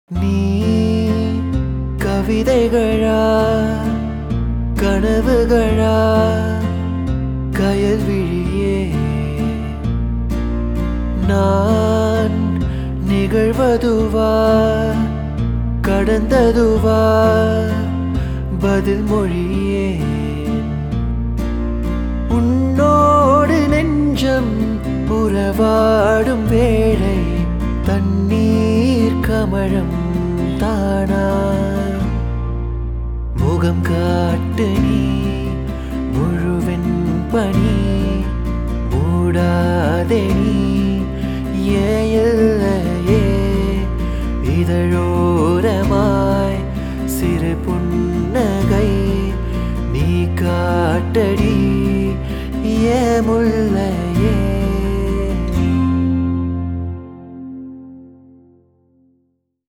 நீ கவிதைகளா கனவுகளா கயல்விழியே நான் நிகழ்வதுவா கடந்ததுவா பதில் மொழியே உன்னோடு நெஞ்சம் உறவாடும் வேளை தண்ணீர் கமழம் தானா முகம் காட்டு நீ முழுவென் பணி மூடாதே நீ ஏன் இல்லையே இதழோரமாய் சிறு புன்னகை நீ காட்டடி ஏன் முல்லையே